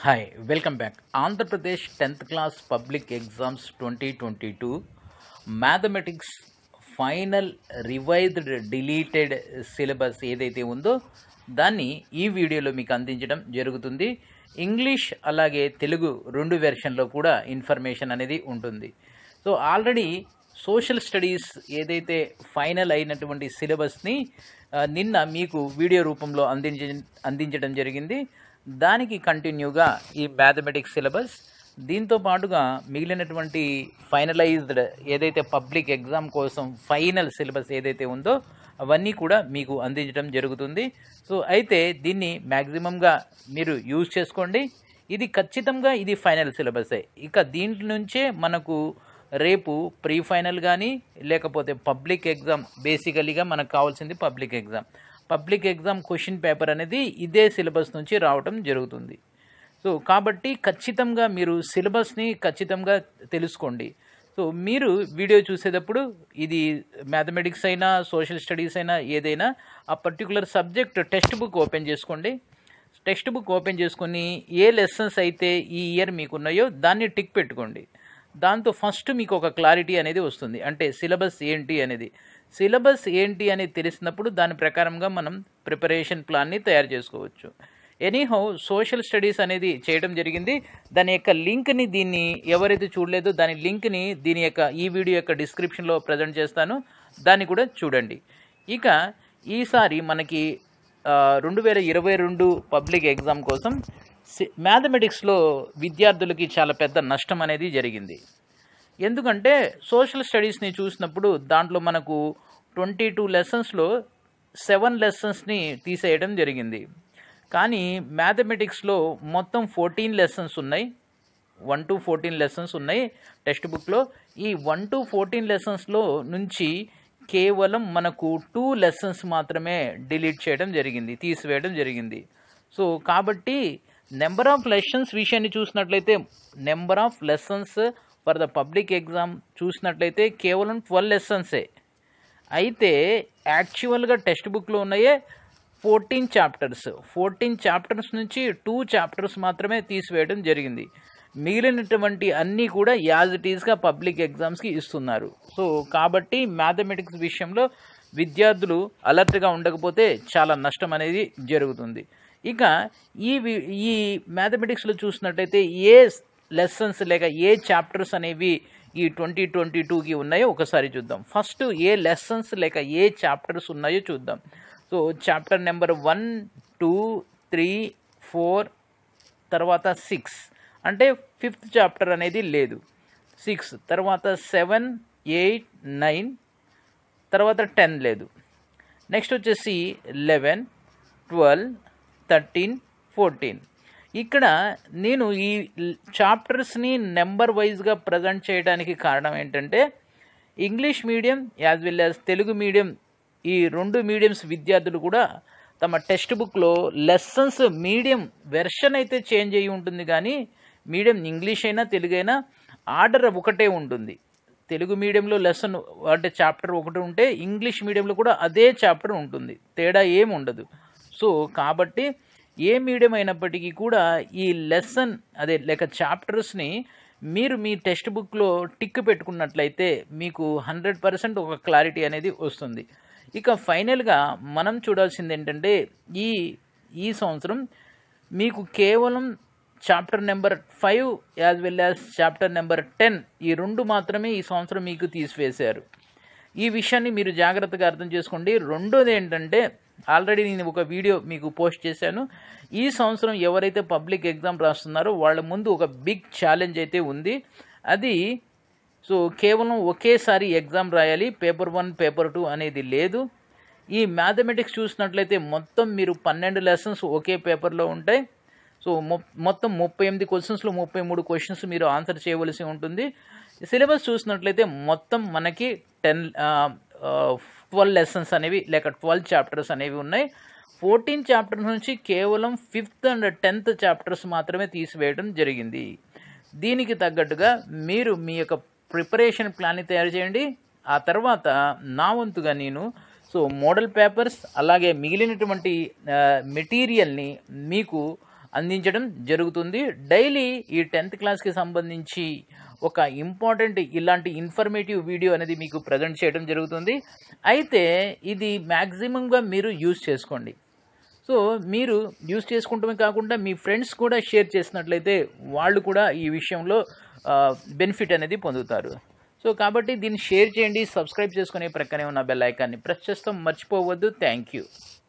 hi welcome back Andhra Pradesh tenth class public exams twenty twenty two mathematics final revised deleted syllabus ఏదైతే ఉందో దాన్ని ఈ వీడియోలో మీకు అందించడం జరుగుతుంది ఇంగ్లీష్ అలాగే తెలుగు రెండు వెర్షన్లో కూడా ఇన్ఫర్మేషన్ అనేది ఉంటుంది సో ఆల్రెడీ సోషల్ స్టడీస్ ఏదైతే ఫైనల్ అయినటువంటి సిలబస్ని ఆ, నిన్న మీకు వీడియో రూపంలో అందించ అందించడం జరిగింది దానికి కంటిన్యూగా ఈ మ్యాథమెటిక్స్ సిలబస్ దీంతో పాటుగా మిగిలినటువంటి ఫైనలైజ్డ్ ఏదైతే పబ్లిక్ ఎగ్జామ్ కోసం ఫైనల్ సిలబస్ ఏదైతే ఉందో అవన్నీ కూడా మీకు అందించడం జరుగుతుంది సో అయితే దీన్ని మ్యాక్సిమంగా మీరు యూజ్ చేసుకోండి ఇది ఖచ్చితంగా ఇది ఫైనల్ సిలబసే ఇక దీంట్లో నుంచే మనకు రేపు ప్రీ ఫైనల్ కానీ లేకపోతే పబ్లిక్ ఎగ్జామ్ బేసికలీగా మనకు కావాల్సింది public exam public exam question paper అనేది ఇదే సిలబస్ నుంచి రావటం జరుగుతుంది సో కాబట్టి ఖచ్చితంగా మీరు సిలబస్ని ఖచ్చితంగా తెలుసుకోండి సో మీరు వీడియో చూసేటప్పుడు ఇది మ్యాథమెటిక్స్ అయినా సోషల్ స్టడీస్ అయినా ఏదైనా ఆ particular subject text book open చేసుకోండి టెక్స్ట్ బుక్ ఓపెన్ చేసుకొని ఏ లెసన్స్ అయితే ఈ ఇయర్ మీకు ఉన్నాయో దాన్ని టిక్ పెట్టుకోండి దాంతో ఫస్ట్ మీకు ఒక క్లారిటీ అనేది వస్తుంది అంటే సిలబస్ ఏంటి అనేది సిలబస్ ఏంటి అనేది తెలిసినప్పుడు దాని ప్రకారంగా మనం ప్రిపరేషన్ ప్లాన్ని తయారు చేసుకోవచ్చు ఎనీహౌ సోషల్ స్టడీస్ అనేది చేయడం జరిగింది దాని యొక్క లింక్ని దీన్ని ఎవరైతే చూడలేదో దాని లింక్ని దీని యొక్క ఈ వీడియో యొక్క డిస్క్రిప్షన్లో ప్రజెంట్ చేస్తాను దాన్ని కూడా చూడండి ఇక ఈసారి మనకి రెండు వేల ఇరవై రెండు పబ్లిక్ ఎగ్జామ్ కోసం సి- మ్యాథమెటిక్స్లో విద్యార్థులకి చాలా పెద్ద నష్టం అనేది జరిగింది ఎందుకంటే సోషల్ స్టడీస్ని చూసినప్పుడు దాంట్లో మనకు ట్వంటీ టూ లెసన్స్లో సెవెన్ లెసన్స్ని తీసేయడం జరిగింది కానీ మ్యాథమెటిక్స్లో మొత్తం ఫోర్టీన్ లెసన్స్ ఉన్నాయి వన్ టు ఫోర్టీన్ లెసన్స్ ఉన్నాయి టెక్స్ట్ బుక్లో ఈ వన్ టు ఫోర్టీన్ లెసన్స్లో నుంచి కేవలం మనకు టూ లెసన్స్ మాత్రమే డిలీట్ చేయడం జరిగింది తీసివేయడం జరిగింది సో కాబట్టి నెంబర్ ఆఫ్ లెసన్స్ విషయాన్ని చూసినట్లయితే number of lessons for the public exam చూసినట్లయితే కేవలం ట్వెల్వ్ లెసన్సే అయితే యాక్చువల్గా టెక్స్ట్ బుక్లో ఉన్నాయే ఫోర్టీన్ చాప్టర్స్ ఫోర్టీన్ చాప్టర్స్ నుంచి టూ చాప్టర్స్ మాత్రమే తీసివేయడం జరిగింది మిగిలినటువంటి అన్నీ కూడా యాజ్ ఇట్ ఈస్గా పబ్లిక్ ఎగ్జామ్స్కి ఇస్తున్నారు సో కాబట్టి మ్యాథమెటిక్స్ విషయంలో విద్యార్థులు అలర్ట్గా ఉండకపోతే చాలా నష్టం అనేది జరుగుతుంది ఇక ఈ వి- ఈ మ్యాథమెటిక్స్లో చూసినట్టయితే ఏ లెసన్స్ లేక ఏ చాప్టర్స్ అనేవి ఈ ట్వంటీ ట్వంటీ టూకి ఉన్నాయో ఒకసారి చూద్దాం ఫస్ట్ ఏ లెసన్స్ లేక ఏ చాప్టర్స్ ఉన్నాయో చూద్దాం so chapter number one two three four తర్వాత సిక్స్ అంటే ఫిఫ్త్ చాప్టర్ అనేది లేదు సిక్స్ తర్వాత సెవెన్ ఎయిట్ నైన్ తర్వాత టెన్ లేదు నెక్స్ట్ వచ్చేసి లెవెన్ ట్వెల్వ్ థర్టీన్ ఫోర్టీన్ ఇక్కడ నేను ఈ చాప్టర్స్ని నెంబర్ వైజ్గా ప్రజెంట్ చేయడానికి కారణం ఏంటంటే English medium as well as Telugu medium ఈ రెండు మీడియంస్ విద్యార్థులు కూడా తమ టెక్స్ట్ బుక్లో లెసన్స్ మీడియం వెర్షన్ అయితే చేంజ్ అయ్యి ఉంటుంది కానీ మీడియం ఇంగ్లీష్ అయినా తెలుగు అయినా ఆర్డర్ ఒకటే ఉంటుంది తెలుగు మీడియంలో లెసన్ అంటే చాప్టర్ ఒకటి ఉంటే ఇంగ్లీష్ మీడియంలో కూడా అదే చాప్టర్ ఉంటుంది తేడా ఏమి ఉండదు సో కాబట్టి ఏ మీడియం అయినప్పటికీ కూడా ఈ లెసన్ అదే లేక చాప్టర్స్ని మీరు మీ టెక్స్ట్ బుక్లో టిక్ పెట్టుకున్నట్లయితే మీకు హండ్రెడ్ పర్సెంట్ ఒక క్లారిటీ అనేది వస్తుంది ఇక ఫైనల్గా మనం చూడాల్సింది ఏంటంటే ఈ ఈ సంవత్సరం మీకు కేవలం chapter number five as well as chapter number ten ఈ రెండు మాత్రమే ఈ సంవత్సరం మీకు తీసివేశారు ఈ విషయాన్ని మీరు జాగ్రత్తగా అర్థం చేసుకోండి రెండోది ఏంటంటే ఆల్రెడీ నేను ఒక వీడియో మీకు పోస్ట్ చేశాను ఈ సంవత్సరం ఎవరైతే పబ్లిక్ ఎగ్జామ్ రాస్తున్నారో వాళ్ళ ముందు ఒక బిగ్ ఛాలెంజ్ అయితే ఉంది అది సో కేవలం ఒకేసారి ఎగ్జామ్ రాయాలి పేపర్ వన్ పేపర్ టూ అనేది లేదు ఈ మ్యాథమెటిక్స్ చూసినట్లయితే మొత్తం మీరు పన్నెండు లెసన్స్ ఒకే పేపర్లో ఉంటాయి సో మొ- మొత్తం ముప్పై ఎనిమిది క్వశ్చన్స్లో ముప్పై మూడు క్వశ్చన్స్ మీరు ఆన్సర్ చేయవలసి ఉంటుంది సిలబస్ చూసినట్లయితే మొత్తం మనకి టెన్ ట్వెల్వ్ లెసన్స్ అనేవి లేక ట్వెల్వ్ చాప్టర్స్ అనేవి ఉన్నాయి ఫోర్టీన్ చాప్టర్స్ నుంచి కేవలం ఫిఫ్త్ అండ్ టెన్త్ చాప్టర్స్ మాత్రమే తీసివేయడం జరిగింది దీనికి తగ్గట్టుగా మీరు మీ యొక్క ప్రిపరేషన్ ప్లాన్ని తయారు చేయండి ఆ తర్వాత నా వంతుగా నేను సో మోడల్ పేపర్స్ అలాగే మిగిలినటువంటి మెటీరియల్ని మీకు అందించడం జరుగుతుంది డైలీ ఈ టెన్త్ క్లాస్కి సంబంధించి ఒక ఇంపార్టెంట్ ఇలాంటి ఇన్ఫర్మేటివ్ వీడియో అనేది మీకు ప్రజెంట్ చేయడం జరుగుతుంది అయితే ఇది మ్యాక్సిమంగా మీరు యూజ్ చేసుకోండి సో మీరు యూజ్ చేసుకుంటమే కాకుండా మీ ఫ్రెండ్స్ కూడా షేర్ చేసినట్లయితే వాళ్ళు కూడా ఈ విషయంలో బెనిఫిట్ అనేది పొందుతారు సో కాబట్టి దీన్ని షేర్ చేయండి సబ్స్క్రైబ్ చేసుకునే ప్రక్కనే ఉన్న బెల్ ఐకాన్ని ప్రెస్ చేస్తాం మర్చిపోవద్దు థ్యాంక్ యూ